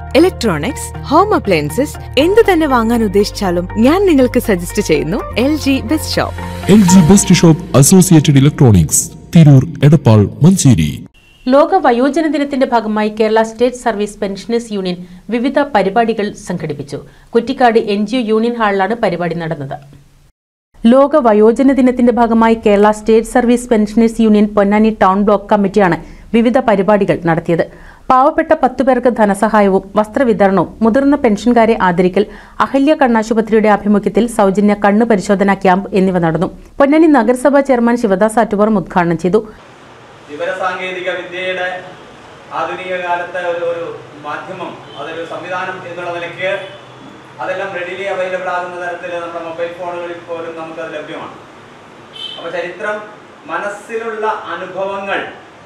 electronics home appliances എന്ത് തന്നെ വാങ്ങാൻ ഉദ്ദേശിച്ചാലും ഞാൻ നിങ്ങൾക്ക് സജസ്റ്റ് ചെയ്യുന്നു L G best shop L G best shop associated electronics Tirur Edappal Manjeri ലോക വയോജന ദിനത്തിന്റെ ഭാഗമായി Kerala state service pensioners union വിവിധ പരിപാടികൾ സംഘടിപ്പിച്ചു Kuttikkad N G O union ഹാളിലാണ് പരിപാടി നടന്നത് ലോക വയോജന ദിനത്തിന്റെ ഭാഗമായി Kerala state service pensioners union Ponnani town block കമ്മിറ്റിയാണ് വിവിധ പരിപാടികൾ നടത്തിയത് പാവപ്പെട്ട പത്തു പേർക്ക് ധനസഹായവും വസ്ത്രവിതരണവും മുതിർന്ന പെൻഷൻകാരെ ആദരിക്കൽ അഹല്യ കണ്ണാശുപത്രിയുടെ ആഭിമുഖ്യത്തിൽ സൗജന്യ കണ്ണു പരിശോധനാ ക്യാമ്പ് എന്നിവ നടന്നു പൊന്നാനി നഗരസഭാ ചെയർമാൻ ശിവദാസ് ആറ്റുപുറം ഉദ്ഘാടനം ചെയ്തു വിവരസാങ്കേതിക വിദ്യയുടെ ആധുനിക കാലത്തെ ഒരു ഒരു മാധ്യമം അതൊരു സംവിധാനം എന്നുള്ള നിലയ്ക്ക് അതെല്ലാം റെഡിലി അവൈലബിൾ ആകുന്ന തരത്തിൽ നമ്മുടെ മൊബൈൽ ഫോണുകളിൽ പോലും നമുക്കത് ലഭ്യമാണ് അപ്പോൾ ചരിത്രം മനസ്സിലുള്ള അനുഭവങ്ങൾ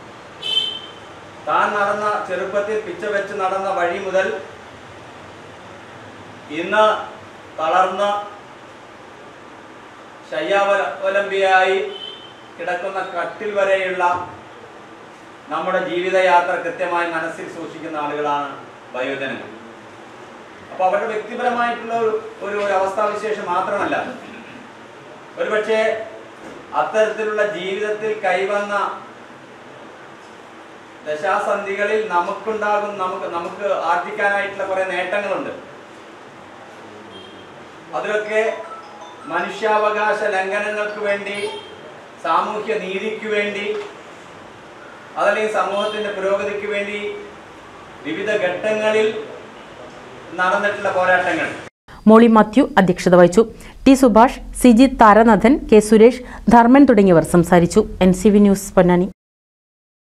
താൻ നടന്ന ചെറുപ്പത്തിൽ പിച്ച വെച്ച് നടന്ന വഴി മുതൽ ഇന്ന് തളർന്ന് ശയ്യാവലംബിയായി കിടക്കുന്ന കട്ടിൽ വരെയുള്ള നമ്മുടെ ജീവിതയാത്ര കൃത്യമായി മനസ്സിൽ സൂക്ഷിക്കുന്ന ആളുകളാണ് വയോജനങ്ങൾ അപ്പോൾ അവരുടെ വ്യക്തിപരമായിട്ടുള്ള ഒരു ഒരു ഒരു അവസ്ഥാവിശേഷം മാത്രമല്ല ഒരുപക്ഷെ അത്തരത്തിലുള്ള ജീവിതത്തിൽ കൈവന്ന ദശാസന്ധികളിൽ നമുക്കുണ്ടാകും നമുക്ക് നമുക്ക് ആർജിക്കാനായിട്ടുള്ള കുറെ നേട്ടങ്ങളുണ്ട് അതിലൊക്കെ മനുഷ്യാവകാശ ലംഘനങ്ങൾക്ക് വേണ്ടി സാമൂഹ്യ നീതിക്ക് വേണ്ടി അതല്ലെങ്കിൽ സമൂഹത്തിന്റെ പുരോഗതിക്ക് വേണ്ടി വിവിധ ഘട്ടങ്ങളിൽ നടന്നിട്ടുള്ള പോരാട്ടങ്ങൾ മോളി മാത്യു അധ്യക്ഷത വഹിച്ചു ടി സുഭാഷ് സിജി താരനാഥൻ കെ സുരേഷ് ധർമ്മൻ തുടങ്ങിയവർ സംസാരിച്ചു N C V news Ponnani